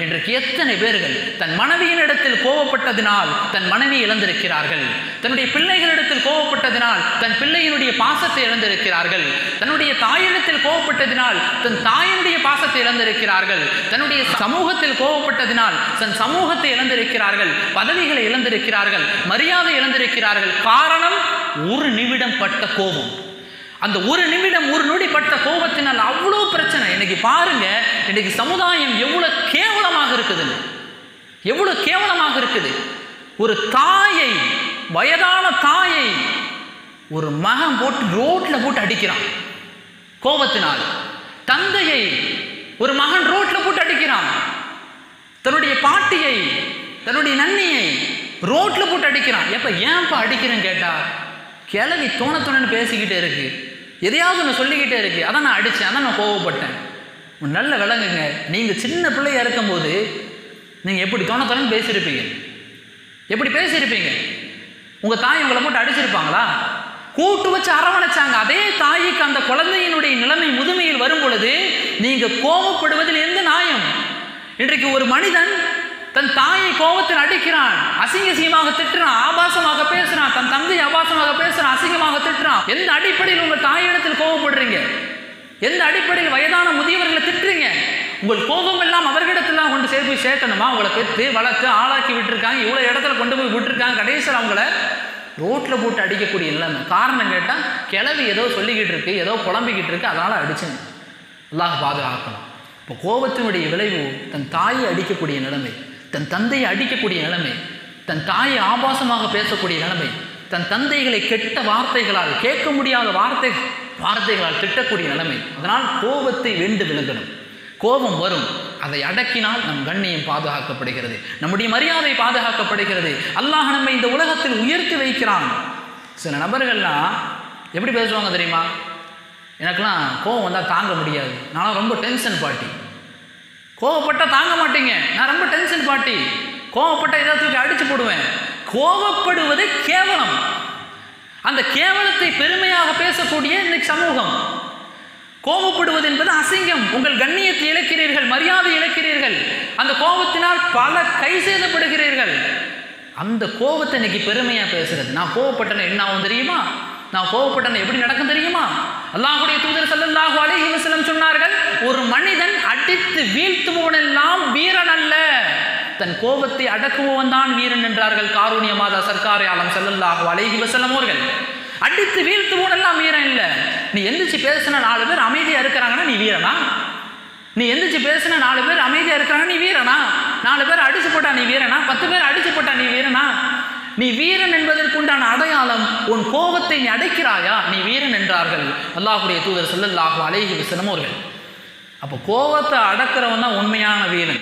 இன்றைக்கு எத்தனை பேர்கள் தன் மனைவியினிடத்தில் கோவப்பட்டதினால் தன் மனைவி இழந்திருக்கிறார்கள் தன்னுடைய பிள்ளைகளிடத்தில் கோவப்பட்டதினால் தன் பிள்ளையினுடைய பாசத்தை இழந்திருக்கிறார்கள் தன்னுடைய தாயிடத்தில் கோவப்பட்டதினால் தன் தாயினுடைய பாசத்தை இழந்திருக்கிறார்கள் தன்னுடைய சமூகத்தில் கோவப்பட்டதினால் தன் சமூகத்தை இழந்திருக்கிறார்கள் பதவிகளை இழந்திருக்கிறார்கள் மரியாதை இழந்திருக்கிறார்கள் காரணம் ஒரு நிமிடம் பட்ட கோபம் அந்த ஒரு நிமிடம் ஒரு நொடி பட்ட கோபத்தினால் அவ்வளோ பிரச்சனை இன்னைக்கு பாருங்க இன்னைக்கு சமுதாயம் எவ்வளவு கேவலமாக இருக்குதுன்னு எவ்வளவு கேவலமாக இருக்குது ஒரு தாயை வயதான தாயை ஒரு மகன் போட்டு ரோட்ல போட்டு அடிக்கிறான் கோபத்தினால் தந்தையை ஒரு மகன் ரோட்ல போட்டு அடிக்கிறான் தன்னுடைய பாட்டியை தன்னுடைய நன்னியை ரோட்ல போட்டு அடிக்கிறான் எப்ப ஏன்பா அடிக்கிறேன்னு கேட்டா கிளவி தோண தோணன்னு பேசிக்கிட்டே இருக்கு எதையாவது ஒன்று சொல்லிக்கிட்டே இருக்கு அதான் நான் அடித்தேன் அதான் நான் கோவப்பட்டேன் ஒரு நல்ல விளங்குங்க நீங்கள் சின்ன பிள்ளையா இருக்கும்போது நீங்கள் எப்படி தோண தோணன்னு பேசியிருப்பீங்க எப்படி பேசியிருப்பீங்க உங்கள் தாய் உங்களை போட்டு அடிச்சிருப்பாங்களா கூட்டு வச்சு அரவணைச்சாங்க அதே தாய்க்கு அந்த குழந்தையினுடைய நிலைமை முதுமையில் வரும் பொழுது நீங்கள் கோபப்படுவதில் எந்த நியாயம் இன்றைக்கு ஒரு மனிதன் தன் தாயை கோபத்தில் அடிக்கிறான் அசிங்க அசிங்கமாக திட்டுறான் ஆபாசமாக பேசுறான் தன் தந்தை ஆபாசமாக பேசுறான் அசிங்கமாக திட்டுறான் எந்த அடிப்படையில் உங்கள் தாயிடத்தில் கோபப்படுறீங்க எந்த அடிப்படையில் வயதான முதியவர்களை திட்டுறீங்க உங்கள் கோபம் எல்லாம் அவர்களிடத்துல கொண்டு சேர்த்து போய் சேர்க்கணுமா உங்களை பெற்று வளர்த்து ஆளாக்கி விட்டுருக்காங்க இவ்வளோ இடத்துல கொண்டு போய் விட்டுருக்காங்க கடைசியில் அவங்கள ரோட்டில் போட்டு அடிக்கக்கூடிய நிலைமை காரணம் கேட்டால் கிளவி ஏதோ சொல்லிக்கிட்டு இருக்கு ஏதோ புலம்பிக்கிட்டு இருக்கு அதனால் அடிச்சுங்க அல்லாஹ் பாதுகாக்கணும் இப்போ கோபத்தினுடைய விளைவு தன் தாயை அடிக்கக்கூடிய நிலைமை தன் தந்தையை அடிக்கக்கூடிய நிலைமை தன் தாயை ஆபாசமாக பேசக்கூடிய நிலைமை தன் தந்தைகளை கெட்ட வார்த்தைகளால் கேட்க முடியாத வார்த்தை வார்த்தைகளால் திட்டக்கூடிய நிலைமை அதனால் கோபத்தை வெண்டு விளங்கணும் கோபம் வரும் அதை அடக்கினால் நம் கண்ணியம் பாதுகாக்கப்படுகிறது நம்முடைய மரியாதை பாதுகாக்கப்படுகிறது அல்லாஹ் நம்மை இந்த உலகத்தில் உயர்த்தி வைக்கிறான் சில நபர்கள்லாம் எப்படி பேசுவாங்க தெரியுமா எனக்கெல்லாம் கோபம் வந்தால் தாங்க முடியாது நான் ரொம்ப டென்ஷன் பாட்டி கோவப்பட்டால் தாங்க மாட்டீங்க நான் ரொம்ப டென்ஷன் பாட்டி கோவப்பட்ட ஏதாவது தூக்கி அடிச்சு போடுவேன் கோவப்படுவது கேவலம் அந்த கேவலத்தை பெருமையாக பேசக்கூடிய இன்னைக்கு சமூகம் கோபப்படுவது என்பது அசிங்கம் உங்கள் கண்ணியத்தை இழக்கிறீர்கள் மரியாதை இழக்கிறீர்கள் அந்த கோபத்தினால் பல கை சேதப்படுகிறீர்கள் அந்த கோபத்தை இன்னைக்கு பெருமையா பேசுறது நான் கோவப்பட்டேன்னு என்ன ஆகும் தெரியுமா நான் கோவப்பட்டேன்னு எப்படி நடக்கும் தெரியுமா அல்லாஹ்வுடைய தூதர் ஸல்லல்லாஹு அலைஹி வஸல்லம் சொன்னார்கள் ஒரு மனிதன் அடித்து வீழ்த்துபவனெல்லாம் வீரன் அல்ல தன் கோபத்தை அடக்குபவன் தான் வீரன் என்றார்கள் காரூணிய மாதா சர்க்காரே ஆலம் ஸல்லல்லாஹு அலைஹி வஸல்லம் அவர்கள் அடித்து வீழ்த்துபவனெல்லாம் வீரன் இல்லை நீ எந்திரிச்சு பேசின நாலு பேர் அமைதியா இருக்கிறாங்கன்னா நீ வீரனா நீ எந்திரிச்சு பேசின நாலு பேர் அமைதியா இருக்கிறாங்க நீ வீரனா நாலு பேர் அடிச்சு போட்டா நீ வீரனா பத்து பேர் அடிச்சு போட்டா நீ வீரனா நீ வீரன் என்பதற்குண்டான அடையாளம் உன் கோபத்தை நீ அடைக்கிறாயா நீ வீரன் என்றார்கள் அல்லாஹ்வுடைய தூதர் ஸல்லல்லாஹு அலைஹி வஸல்லம் அவர்கள் அப்போ கோபத்தை அடக்கிறவன் தான் உண்மையான வீரன்